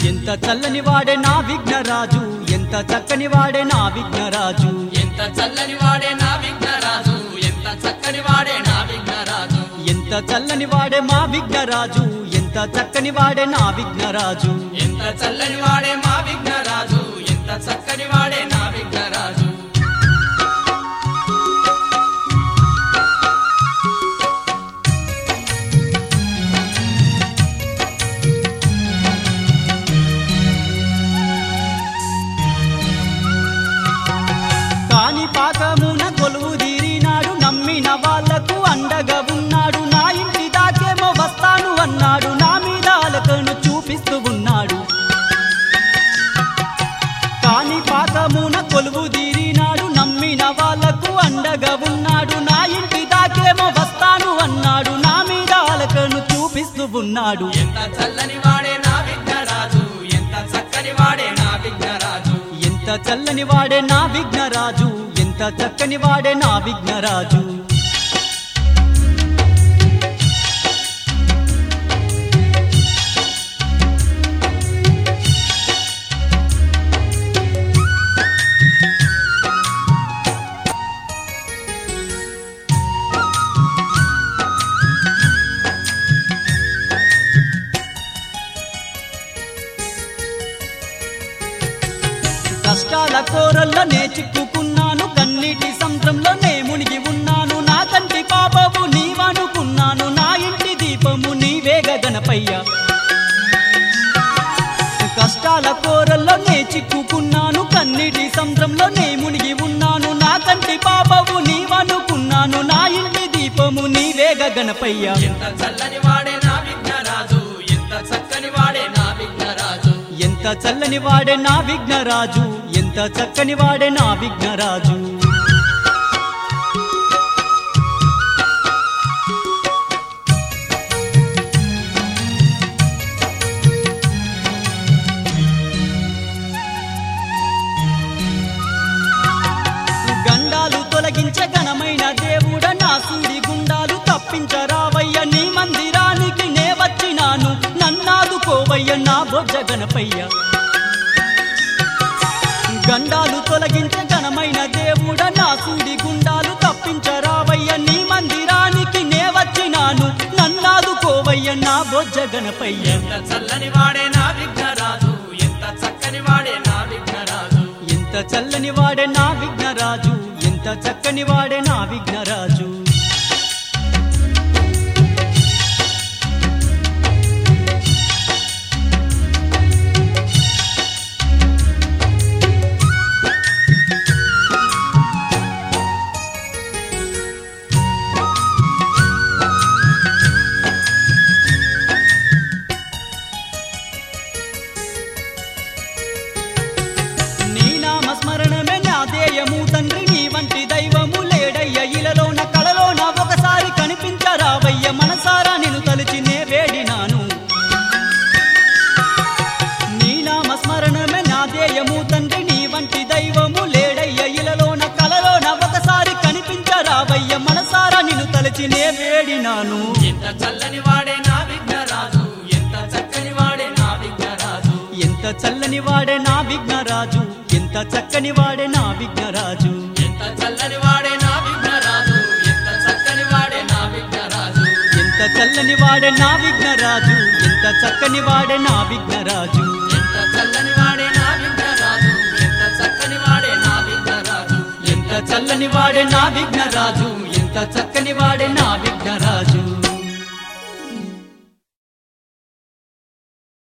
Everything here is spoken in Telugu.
ఎంత చల్లని వాడే నా విఘ్నరాజు ఎంత చక్కని వాడే నా విఘ్నరాజు ఎంత చల్లని వాడే నా విఘ్నరాజు ఎంత చక్కని వాడే నా విఘ్నరాజు ఎంత చల్లని వాడే మా విఘ్నరాజు ఎంత చక్కని వాడే నా విఘ్నరాజు ఎంత చల్లని వాడే మా విఘ్నరాజు ఎంత చక్కని వాడే నా విఘ్నరాజు కాని పాకమున కొలువు తీరినాడు నమ్మిన వాళ్లకు అండగా ఉన్నాడు నా ఇంటి దాకేమో వస్తాను అన్నాడు నా మీద అలకను చూపిస్తూ ఉన్నాడు కాని పాకమున కొలువు తీరినాడు నమ్మిన వాళ్లకు అండగా ఉన్నాడు నా ఇంటి దాకేమో వస్తాను అన్నాడు నా మీద అలకను చూపిస్తూ ఉన్నాడు ఎంత చల్లని వాడే నా విఘ్నరాజు ఎంత చక్కని వాడే నా విఘ్నరాజు ఎంత చల్లని వాడే నా విఘ్నరాజు ఎంత చక్కని వాడే నా విఘ్నరాజు కష్టాల కోరల్లో నే చిక్కుకున్నాను కన్నీటి సముద్రంలో నే మునిగి ఉన్నాను నా కంటి పాపము నీవనుకున్నాను నా ఇంటి దీపము నీవేగ గణపయ్య కష్టాల కోరల్లో నే చిక్కుకున్నాను కన్నీటి సముద్రంలో నే మునిగి ఉన్నాను నా కంటి పాపము నీవనుకున్నాను నా ఇంటి దీపము నీవేగ గణపయ్య ఎంత చల్లని వాడే నా విఘ్నరాజు ఎంత చక్కని వాడే నా విఘ్నరాజు ఎంత చల్లని వాడే నా విఘ్నరాజు ఎంత చక్కని వాడే నా విఘ్నరాజు గండాలు తొలగించే ఘనమైన దేవుడ నా సూడి గుండాలు తప్పించరావయ్య నీ మందిరానికి నే వచ్చినాను నన్నాదుకోవయ్య నా బొజ్జ గణపయ్య గండాలు తొలగించే ఘనమైన దేవుడ నా సూడి గుండాలు తప్పించరావయ్య నీ మందిరానికి నే వచ్చినాను నన్నాదుకోవయ్య నా బొజ్జ గణపయ్య ఎంత చల్లని వాడే నా విఘ్నరాజు ఎంత చక్కని వాడే నా విఘ్నరాజు ఎంత చల్లని వాడే నా విఘ్నరాజు ఎంత చక్కని వాడే నా విఘ్నరాజు నీ నామ స్మరణమే నా ధ్యేయము తండ్రి నీ వంటి దైవము లేడయ్య ఇలలోన కళలోన ఒకసారి కనిపించరావయ్య మనసారా నేను తలిచి నే వేడినాను నీ నామ స్మరణమే నా ధ్యేయము తండ్రి నీ వంటి దైవము లేడయ్య ఇలలోన కళలోన ఒకసారి కనిపించరావయ్య మనసారా నిన్ను తలిచి నే వేడినాను ఎంత చల్లని వాడే నా విఘ్నరాజు ఎంత చక్కని వాడే నా విఘ్నరాజు ఎంత చల్లని వాడే నా విఘ్నరాజు ఎంత చక్కని వాడే నా విఘ్నరాజు ఎంత చల్లని వాడే నా విఘ్నరాజు ఎంత చక్కని వాడే నా విఘ్నరాజు ఎంత చల్లని వాడే నా విఘ్నరాజు ఎంత చక్కని వాడే నా విఘ్నరాజు ఎంత చల్లని వాడే నా విఘ్నరాజు ఎంత చక్కని వాడే నా విఘ్నరాజు ఎంత చల్లని వాడే నా విఘ్నరాజు ఎంత చక్కని వాడే నా విఘ్నరాజు